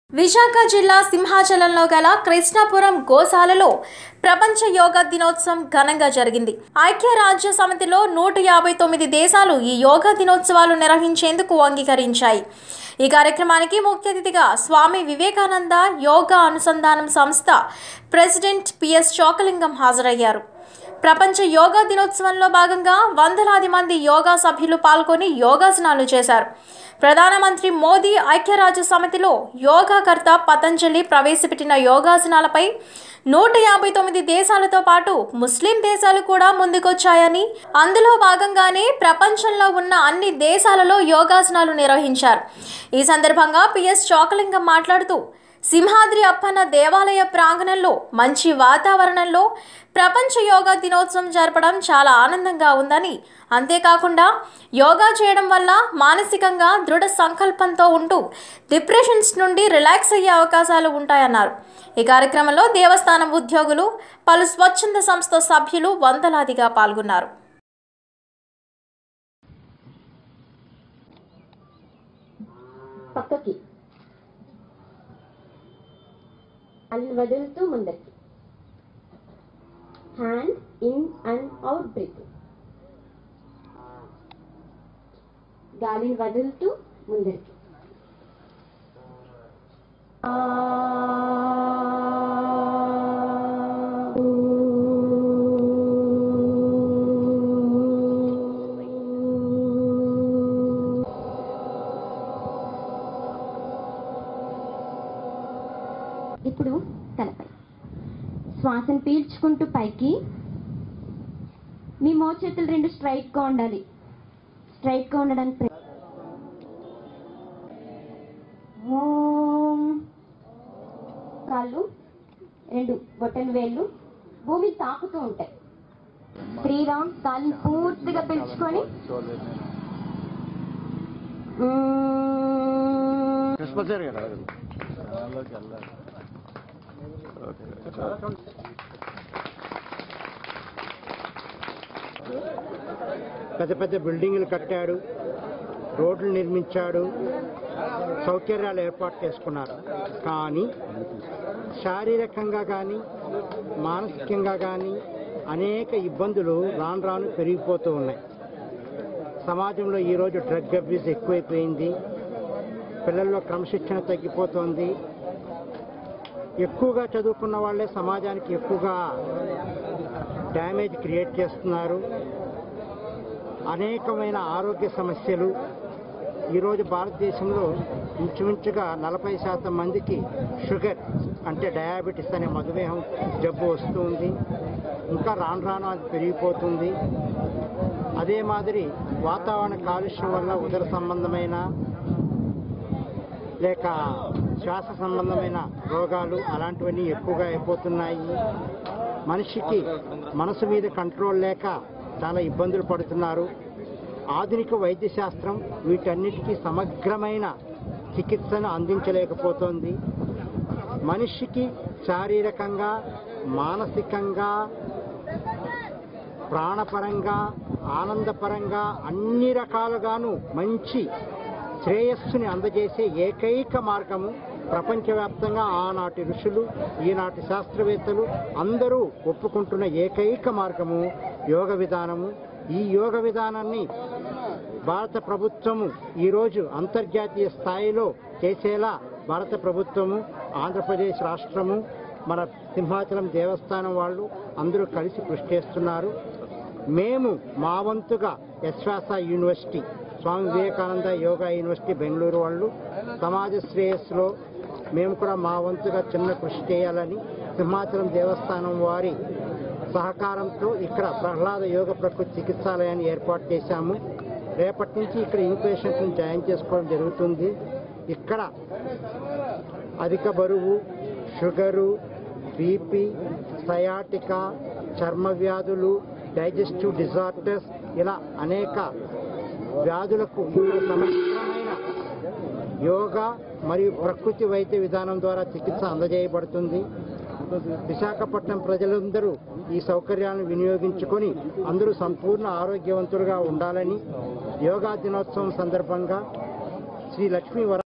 విశాఖ జిల్లా సింహాచలంలో గల కృష్ణాపురం గోశాలలో ప్రపంచ యోగా దినోత్సవం ఘనంగా జరిగింది ఐక్యరాజ్య సమితిలో నూట యాభై తొమ్మిది దేశాలు ఈ యోగా దినోత్సవాలు నిర్వహించేందుకు అంగీకరించాయి ఈ కార్యక్రమానికి ముఖ్య అతిథిగా స్వామి వివేకానంద యోగా అనుసంధానం సంస్థ ప్రెసిడెంట్ పిఎస్ చోకలింగం హాజరయ్యారు ప్రపంచ యోగా దినోత్సవంలో భాగంగా వందలాది మంది యోగా సభ్యులు పాల్గొని యోగాసనాలు చేశారు ప్రధానమంత్రి మోదీ ఐక్యరాజ్య సమితిలో యోగాకర్త పతంజలి ప్రవేశపెట్టిన యోగాసనాలపై నూట యాభై తొమ్మిది దేశాలతో పాటు ముస్లిం దేశాలు కూడా ముందుకొచ్చాయని అందులో భాగంగానే ప్రపంచంలో ఉన్న అన్ని దేశాలలో యోగాసనాలు నిర్వహించారు ఈ సందర్భంగా పిఎస్ చోకలింగం మాట్లాడుతూ సింహాద్రి అప్పన్న దేవాలయ ప్రాంగణంలో మంచి వాతావరణంలో ప్రపంచ యోగా దినోత్సవం జరపడం చాలా ఆనందంగా ఉందని అంతేకాకుండా యోగా చేయడం వల్ల మానసికంగా దృఢ సంకల్పంతో ఉంటూ డిప్రెషన్స్ నుండి రిలాక్స్ అయ్యే అవకాశాలు ఉంటాయన్నారు ఈ కార్యక్రమంలో దేవస్థానం ఉద్యోగులు పలు స్వచ్ఛంద సంస్థ సభ్యులు వందలాదిగా పాల్గొన్నారు పక్కకి అల్ వదులుతూ ముందరికి hand in and out breath గాలిని వదులుతూ ముందరికి ఇప్పుడు తలపై శ్వాసను పీల్చుకుంటూ పైకి మీ మోచేతులు రెండు స్ట్రైట్ గా ఉండాలి స్ట్రైట్ గా ఉండడానికి ప్రయ- ఓం కాళ్ళు రెండు బొట్టన వేళ్ళు భూమి తాకుతూ ఉంటాయి శ్రీరామ్ కాళ్ళు పూర్తిగా పిలుచుకొని మ్మ్. కృష్ణచారి గారు దానిలోకి వెళ్ళాలి పెద్ద పెద్ద బిల్డింగులు కట్టాడు రోడ్లు నిర్మించాడు సౌకర్యాలు ఏర్పాటు చేసుకున్నారు కానీ శారీరకంగా కానీ మానసికంగా కానీ అనేక ఇబ్బందులు రాను రాను పెరిగిపోతూ ఉన్నాయి సమాజంలో ఈరోజు డ్రగ్ అబ్యూస్ ఎక్కువైపోయింది పిల్లల్లో క్రమశిక్షణ తగ్గిపోతోంది ఎక్కువగా చదువుకున్న వాళ్ళే సమాజానికి ఎక్కువగా డ్యామేజ్ క్రియేట్ చేస్తున్నారు అనేకమైన ఆరోగ్య సమస్యలు ఈరోజు భారతదేశంలో ఇంచుమించుగా నలభై శాతం మందికి షుగర్ అంటే డయాబెటీస్ అనే మధుమేహం జబ్బు వస్తుంది ఇంకా రాను రాను అది పెరిగిపోతుంది అదే మాదిరి వాతావరణ కాలుష్యం వల్ల ఉదర సంబంధమైన లేక శ్వాస సంబంధమైన రోగాలు అలాంటివన్నీ ఎక్కువగా అయిపోతున్నాయి మనిషికి మనసు మీద కంట్రోల్ లేక చాలా ఇబ్బందులు పడుతున్నారు ఆధునిక వైద్య శాస్త్రం వీటన్నిటికీ సమగ్రమైన చికిత్సను అందించలేకపోతోంది మనిషికి శారీరకంగా మానసికంగా ప్రాణపరంగా ఆనందపరంగా అన్ని రకాలుగాను మంచి శ్రేయస్సుని అందజేసే ఏకైక మార్గము ప్రపంచవ్యాప్తంగా ఆనాటి ఋషులు ఈనాటి శాస్త్రవేత్తలు అందరూ ఒప్పుకుంటున్న ఏకైక మార్గము యోగ విధానము ఈ యోగ విధానాన్ని భారత ప్రభుత్వము ఈరోజు అంతర్జాతీయ స్థాయిలో చేసేలా భారత ప్రభుత్వము ఆంధ్రప్రదేశ్ రాష్ట్రము మన సింహాచలం దేవస్థానం వాళ్ళు అందరూ కలిసి కృషి చేస్తున్నారు మేము మా వంతుగా యశ్వాస యూనివర్సిటీ స్వామి వివేకానంద యోగా యూనివర్సిటీ బెంగళూరు వాళ్ళు సమాజ శ్రేయస్సులో మేము కూడా మా వంతుగా చిన్న కృషి చేయాలని సింహాచలం దేవస్థానం వారి సహకారంతో ఇక్కడ ప్రహ్లాద యోగ ప్రకృతి చికిత్సాలయాన్ని ఏర్పాటు చేశాము రేపటి నుంచి ఇక్కడ ఇన్పేషెంట్ని జాయిన్ చేసుకోవడం జరుగుతుంది ఇక్కడ అధిక బరువు షుగరు బీపీ సయాటిక చర్మ వ్యాధులు డైజెస్టివ్ డిజార్డర్స్ ఇలా అనేక వ్యాధులకు ఇక్కడ సమగ్రమైన యోగా మరియు ప్రకృతి వైద్య విధానం ద్వారా చికిత్స అందజేయబడుతుంది విశాఖపట్నం ప్రజలందరూ ఈ సౌకర్యాలను వినియోగించుకొని అందరూ సంపూర్ణ ఆరోగ్యవంతులుగా ఉండాలని యోగా దినోత్సవం సందర్భంగా శ్రీ లక్ష్మీ వర